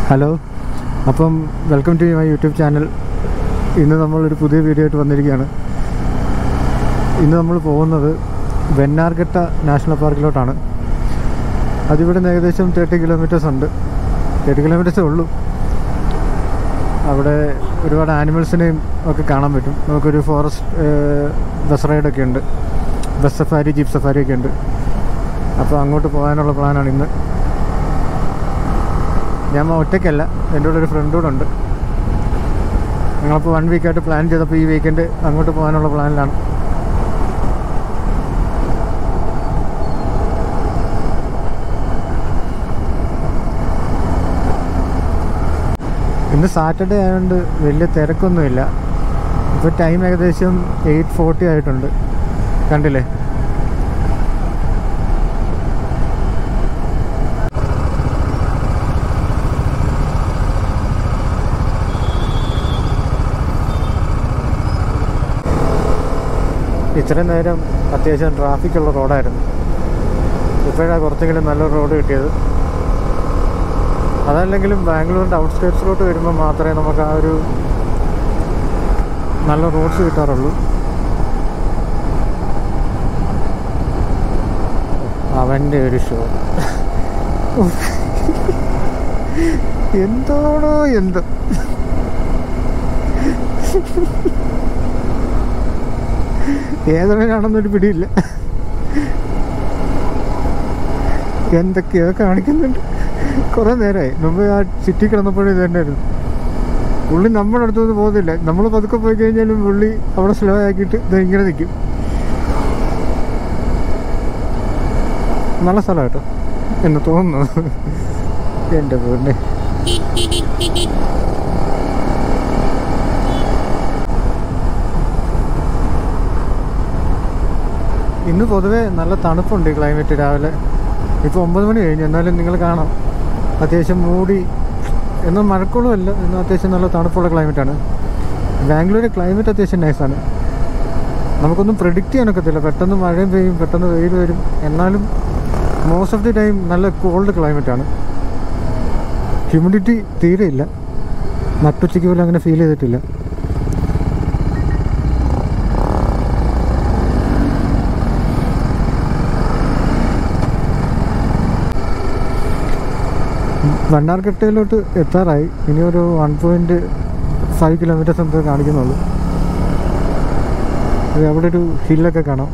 Hello അപ്പം welcome to my YouTube channel ഇന്ന് നമ്മളൊരു പുതിയ വീഡിയോ ആയിട്ട് വന്നിരിക്കുകയാണ് ഇന്ന് നമ്മൾ പോകുന്നത് വെന്നാർഘട്ട നാഷണൽ പാർക്കിലോട്ടാണ് അതിവിടെ നിന്ന് ഏകദേശം തേർട്ടി കിലോമീറ്റേഴ്സ് ഉണ്ട് തേർട്ടി കിലോമീറ്റേഴ്സേ ഉള്ളൂ അവിടെ ഒരുപാട് ആനിമൽസിനെയും ഒക്കെ കാണാൻ പറ്റും നമുക്കൊരു ഫോറസ്റ്റ് ബസ് റൈഡൊക്കെ ഉണ്ട് ബസ് സഫാരി ജീപ്പ് സഫാരി ഒക്കെ ഉണ്ട് അപ്പോൾ അങ്ങോട്ട് പോകാനുള്ള പ്ലാനാണ് ഇന്ന് ഞാൻ ഒറ്റയ്ക്കല്ല എൻ്റെ കൂടെ ഒരു ഫ്രണ്ട് കൂടെ ഉണ്ട് ഞങ്ങളിപ്പോൾ വൺ വീക്കായിട്ട് പ്ലാൻ ചെയ്തപ്പോൾ ഈ വീക്കെൻഡ് അങ്ങോട്ട് പോകാനുള്ള പ്ലാനിലാണ് ഇന്ന് സാറ്റർഡേ ആയതുകൊണ്ട് വലിയ തിരക്കൊന്നുമില്ല ഇപ്പോൾ ടൈം ഏകദേശം എയ്റ്റ് ഫോർട്ടി ആയിട്ടുണ്ട് കണ്ടില്ലേ ഇത്രയും നേരം അത്യാവശ്യം ട്രാഫിക്കുള്ള റോഡായിരുന്നു ഇപ്പോഴാണ് കുറച്ചെങ്കിലും നല്ല റോഡ് കിട്ടിയത് അതല്ലെങ്കിലും ബാംഗ്ലൂരിൻ്റെ ഔട്ട്സ്കേറ്റ്സിലോട്ട് വരുമ്പോൾ മാത്രമേ നമുക്ക് ആ ഒരു നല്ല റോഡ്സ് കിട്ടാറുള്ളൂ അവൻ്റെ ഒരു ഷോ എന്താണോ എന്തോ ഏതൊരാണെന്നൊരു പിടിയില്ല എന്തൊക്കെയോ കാണിക്കുന്നുണ്ട് കുറേ നേരമായി മുമ്പ് ആ സിറ്റി കിടന്നപ്പോഴും ഇത് തന്നെയായിരുന്നു പുള്ളി നമ്മുടെ അടുത്തൊന്നും പോകുന്നില്ല നമ്മൾ പതുക്കെ പോയി കഴിഞ്ഞാലും പുള്ളി അവിടെ സ്ലോ ആക്കിയിട്ട് ഇത് ഇങ്ങനെ നിൽക്കും നല്ല സ്ഥലം കേട്ടോ എന്ന് തോന്നുന്നു എൻ്റെ വീടിൻ്റെ ഇന്ന് പൊതുവേ നല്ല തണുപ്പുണ്ട് ഈ ക്ലൈമറ്റ് രാവിലെ ഇപ്പോൾ ഒമ്പത് മണി കഴിഞ്ഞു എന്നാലും നിങ്ങൾ കാണാം അത്യാവശ്യം മൂടി എന്നാൽ മഴക്കോളുമല്ല എന്നാൽ അത്യാവശ്യം നല്ല തണുപ്പുള്ള ക്ലൈമറ്റാണ് ബാംഗ്ലൂരിലെ ക്ലൈമറ്റ് അത്യാവശ്യം നൈസാണ് നമുക്കൊന്നും പ്രിഡിക്റ്റ് ചെയ്യാനൊക്കത്തില്ല പെട്ടെന്ന് മഴയും പെയ്യും പെട്ടെന്ന് വെയിൽ വരും എന്നാലും മോസ്റ്റ് ഓഫ് ദി ടൈം നല്ല കോൾഡ് ക്ലൈമറ്റാണ് ഹ്യൂമിഡിറ്റി തീരെ ഇല്ല നട്ടുച്ചയ്ക്ക് പോലും അങ്ങനെ ഫീൽ ചെയ്തിട്ടില്ല വണ്ണാർക്കട്ടയിലോട്ട് എത്താറായി ഇനി ഒരു വൺ പോയിൻറ്റ് ഫൈവ് കിലോമീറ്റേഴ്സ് എന്തോ കാണിക്കുന്നുള്ളൂ ഇത് അവിടെ ഒരു ഹില്ലൊക്കെ കാണാം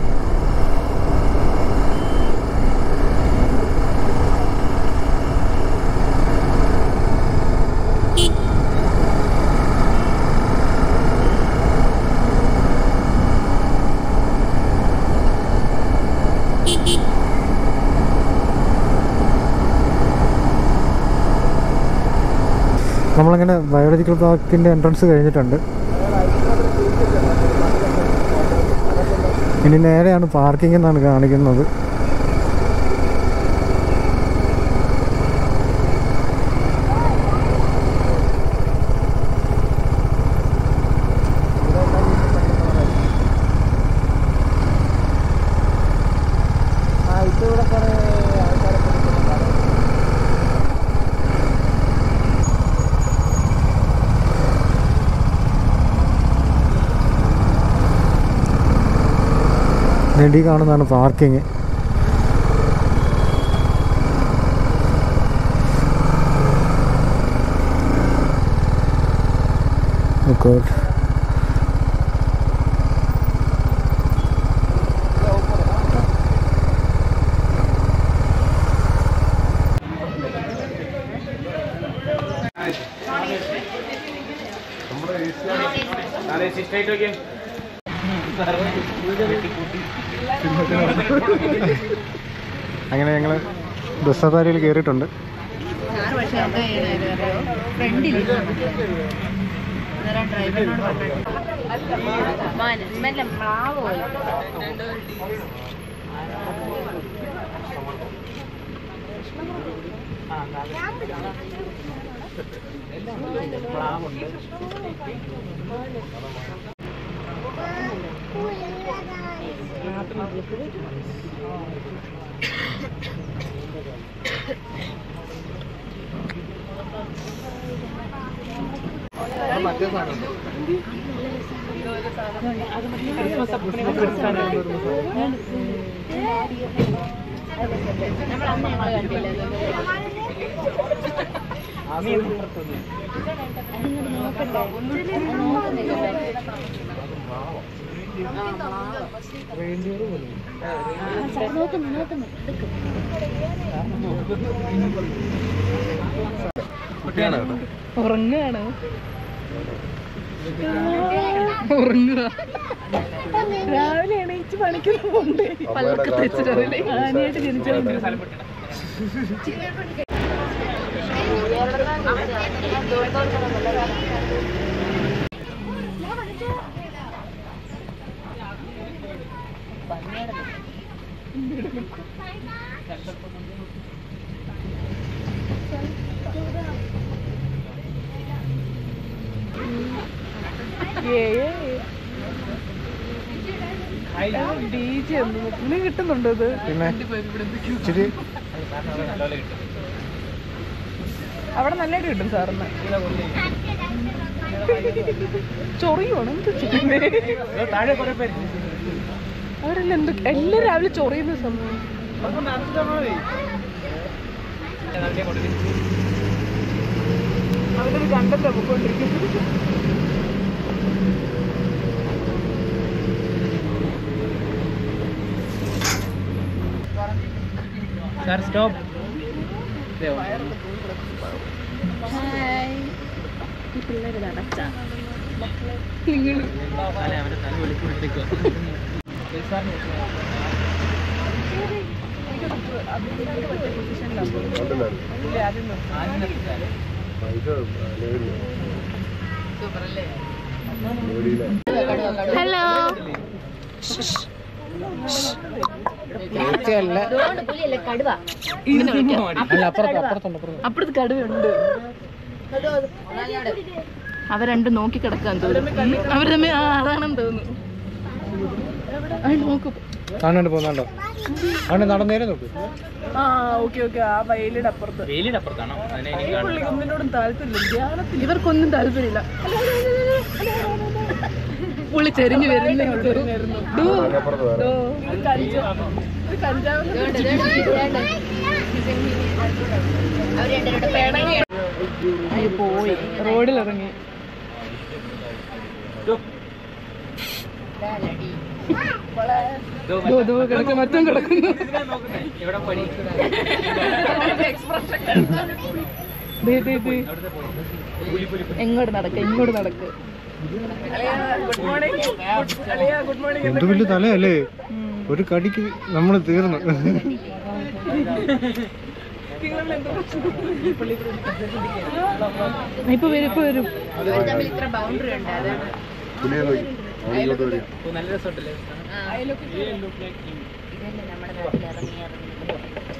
നമ്മളങ്ങനെ ബയോളജിക്കൽ പാർക്കിൻ്റെ എൻട്രൻസ് കഴിഞ്ഞിട്ടുണ്ട് ഇനി നേരെയാണ് പാർക്കിംഗ് എന്നാണ് കാണിക്കുന്നത് നെടി കാണുന്നതാണ് പാർക്കിങ് ഗോഡ് നാളെ സിസ്റ്റേറ്റ് നോക്കിയേ അങ്ങനെ ഞങ്ങൾ ബസ് സഫാരിയിൽ കയറിയിട്ടുണ്ട് ഞാൻ പക്ഷെ എന്താ ചെയ്യണത് അറിയോ ഫ്രണ്ടിൽ അന്നേരം ഡ്രൈവറിനോട് പറഞ്ഞു മെല്ലെ മാവ് പോലെ നമ്മൾ അന്ന് ഞങ്ങൾ കണ്ടില്ല നോക്കുന്നു നോക്കുന്നു എടുക്കും ഉറങ്ങുകയാണ് ഉറങ്ങുക രാവിലെ എണീച്ച് പണിക്കുന്ന പോണ്ടേ പല്ലൊക്കെ തെച്ചിട്ടല്ലേ ആനയായിട്ട് ജനിച്ചോണ്ട് ഡി ജെ ഒന്നും കിട്ടുന്നുണ്ടോ ഇത് പിന്നെ ഇച്ചിരി അവിടെ നല്ലതായിട്ട് കിട്ടും സാറിന് ചൊറിയുവാണ് എന്ത് ചെയ്യുന്നേ താഴെ കുറെ പേര് അവരെല്ലാം എന്ത് എല്ലാം രാവിലെ ചൊറിയുന്ന സംഭവം അവരൊരു കണ്ടല്ലോ പോയിക്കൊണ്ടിരിക്കുന്നത് സാർ സ്റ്റോപ്പ് ഈ പിള്ളേര് നടച്ച നിങ്ങൾ അവരെ തല വിളിക്കൊണ്ടിരിക്കുക ഹലോ അല്ല പുലിയല്ലേ കടുവ അല്ല അപ്പുറത്ത് അപ്പുറത്തുണ്ട് അപ്പുറത്ത് അപ്പുറത്ത് കടുവയുണ്ട് അവ രണ്ടും നോക്കി കിടക്കാൻ തോന്നുന്നു അവർ തമ്മിൽ ആ അതാണെന്ന് തോന്നുന്നു അത് നോക്കൂ കാണാണ്ട് പോകുന്നുണ്ടോ അവിടെ നടന്നേരെ നോക്ക് ആ ഓക്കെ ഓക്കെ ആ വയലിയുടെ അപ്പുറത്ത് വെയിലിന്റെ അപ്പുറത്താണോ അതിനെ എനിക്ക് ഈ പുള്ളിക്ക് ഒന്നിനോടും താല്പര്യമില്ല ധ്യാനത്തിൽ ഇവർക്കൊന്നും താല്പര്യമില്ല പുള്ളി ചെരിഞ്ഞു വരുന്നേ ഉള്ളൂ. ഡൂ, ഡൂ, ഇത് കഞ്ചാ- ഇത് കഞ്ചാവെന്ന് അയ്യോ, പോയി റോഡിലിറങ്ങി ദോ, ദോ, കിടക്കുന്നു മറ്റും കിടക്കുന്നു എവിടെ പണി ദേ, ദേ, ദേ. എങ്ങോട്ട് നടക്ക ഇങ്ങോട്ട് നടക്ക് ഗുഡ് മോർണിംഗ് ഗുഡ് മോർണിംഗ് എന്ത് വലിയ തലയല്ലേ ഒരു കടിക്ക് നമ്മൾ തീർന്നു ഇപ്പൊ വരും ഇപ്പൊ വരും തമ്മിൽ ഇത്ര ബൗണ്ടറി ഉണ്ട് അതാണ് ഓ, നല്ല രസമുണ്ടല്ലേ ഇതല്ലേ നമ്മുടെ നാട്ടിൽ ഇറങ്ങി ഇറങ്ങി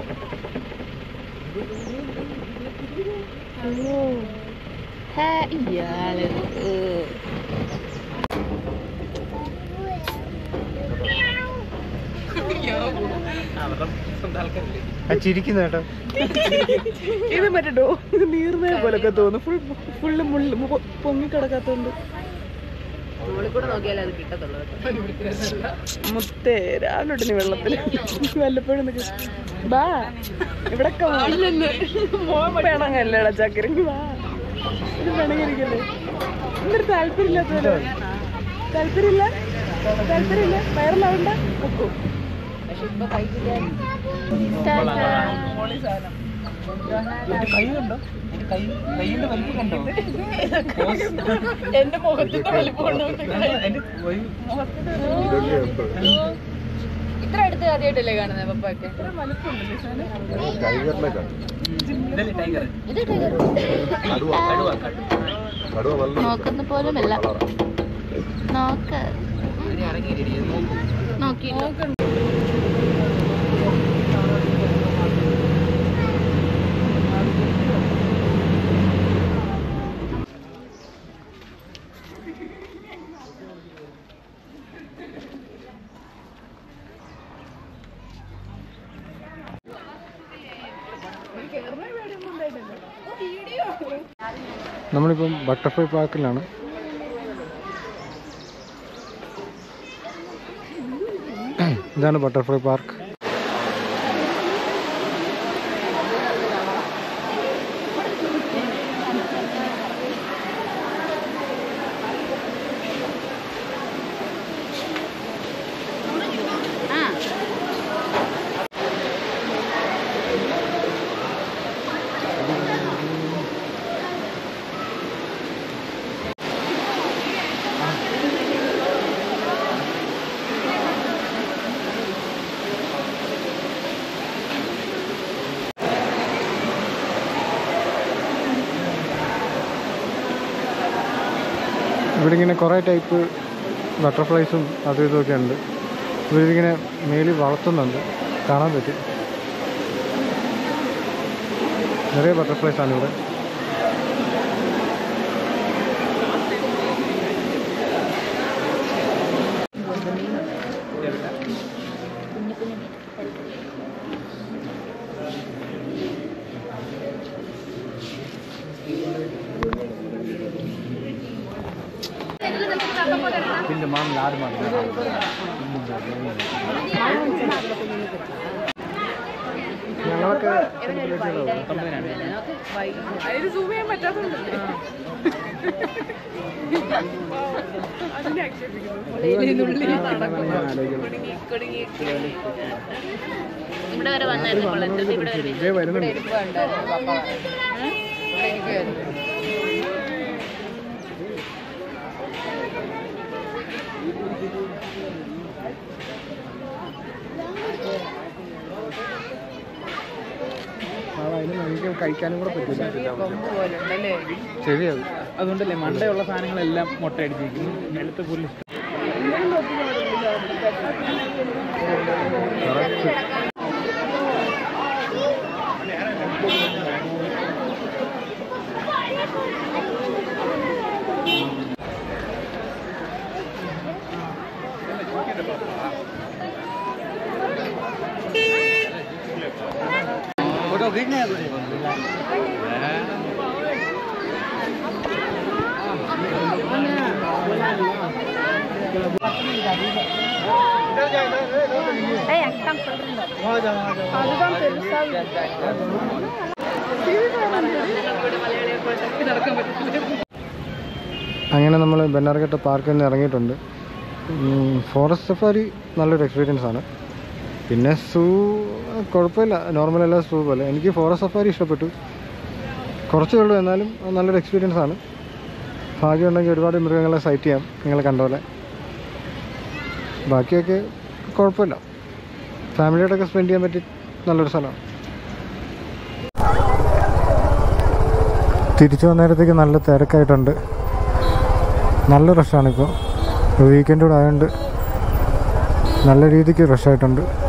ഇയാള് അവരുടെ സ്വന്തം ആൾക്കാരില്ലേ ആ ചിരിക്കുന്ന കേട്ടോ ഇത് മറ്റോ ഇത് നീർന്നേ പോലൊക്കെ തോന്നുന്നു ഫുൾ ഫുള്ള് മുള്ള് മു- പൊങ്ങി കിടക്കാത്തോണ്ട് മുകളിൽ കൂടെ നോക്കിയാലേ അത് കിട്ടത്തുള്ളൂ കേട്ടോ. മുത്തേ രാവിലെ തൊട്ട് നീ വെള്ളത്തിൽ വല്ലപ്പോഴും നിക്ക്. ബാ ഇവിടൊക്കെ വേണങ്ങല്ലേടാ ചക്കര വാ ഇത് വേണമെങ്കിരിക്കല്ലേ എന്തൊരു താല്പര്യമില്ലാത്തവരോ താല്പര്യമില്ല താല്പര്യമില്ല വയറിലാവണ്ട വെക്കൂ പക്ഷെ ഇപ്പൊ കഴിക്കില്ല കൈ കണ്ടോ എന്റെ കൈ കൈയുടെ വലിപ്പം കണ്ടോ എന്റെ മുഖത്തിന്റെ വലിപ്പം എന്റെ കൈ ഇത്ര അടുത്ത് ആദ്യമായിട്ടല്ലേ കാണുന്നത് പപ്പൊക്കെ ഇതല്ലേ ടൈഗർ ഇത് ടൈഗർ കടുവ കടുവ നോക്കുന്ന പോലുമല്ല നോക്ക് ഇറങ്ങിയില്ലേ നോക്കൂ നോക്കി നമ്മളിപ്പം ബട്ടർഫ്ലൈ പാർക്കിലാണ് ഇതാണ് ബട്ടർഫ്ലൈ പാർക്ക് ആ ഇവിടെ ഇങ്ങനെ കുറേ ടൈപ്പ് ബട്ടർഫ്ലൈസും അതും ഇതൊക്കെ ഉണ്ട് ഇവരിങ്ങനെ മേലിൽ വളർത്തുന്നുണ്ട് കാണാൻ പറ്റും നിറയെ ബട്ടർഫ്ലൈസ് ആണ് ഇവിടെ ഇതിന്റെ മാം ലാഡ് ഞങ്ങളൊക്കെ അതിന് സൂം ചെയ്യാൻ പറ്റാത്തതുണ്ടല്ലേ ഇവിടെ വരെ വന്നായിരുന്നു കൊള്ളത്ത് ഇവിടെ വരെ ഇതേ വരുന്നുണ്ട് ഇരിപ്പ് കണ്ടായിരുന്നു പപ്പ ഇവിടെ ഇരിക്കുവായിരുന്നു അതിന് നമുക്ക് കഴിക്കാനും കൂടെ പറ്റില്ല കൊമ്പ് പോലെ ഉണ്ടല്ലേ ശരിയത് അതുകൊണ്ടല്ലേ മണ്ടയുള്ള സാധനങ്ങളെല്ലാം മുട്ടയടിച്ചിരിക്കുന്നു നിലത്ത് പുല്ല് फोटो खींचने हैं तुझे അങ്ങനെ നമ്മൾ ബെന്നാർഘട്ട പാർക്കിൽ നിന്ന് ഇറങ്ങിയിട്ടുണ്ട് ഫോറസ്റ്റ് സഫാരി നല്ലൊരു എക്സ്പീരിയൻസ് ആണ് പിന്നെ സൂ കുഴപ്പമില്ല നോർമൽ അല്ല സൂ പോലെ എനിക്ക് ഫോറസ്റ്റ് സഫാരി ഇഷ്ടപ്പെട്ടു കുറച്ചേ ഉള്ളൂ എന്നാലും അത് നല്ലൊരു എക്സ്പീരിയൻസ് ആണ് ഭാഗ്യമുണ്ടെങ്കിൽ ഒരുപാട് മൃഗങ്ങളെ സൈറ്റ് ചെയ്യാം നിങ്ങൾ കണ്ട പോലെ ബാക്കിയൊക്കെ കുഴപ്പമില്ല ഫാമിലിയോടൊക്കെ സ്പെൻഡ് ചെയ്യാൻ പറ്റി നല്ലൊരു സ്ഥലമാണ് തിരിച്ചു വന്നേരത്തേക്ക് നല്ല തിരക്കായിട്ടുണ്ട് നല്ല റഷാണിപ്പോൾ വീക്കെൻഡ് കൂടെ ആയതുകൊണ്ട് നല്ല രീതിക്ക് റഷായിട്ടുണ്ട്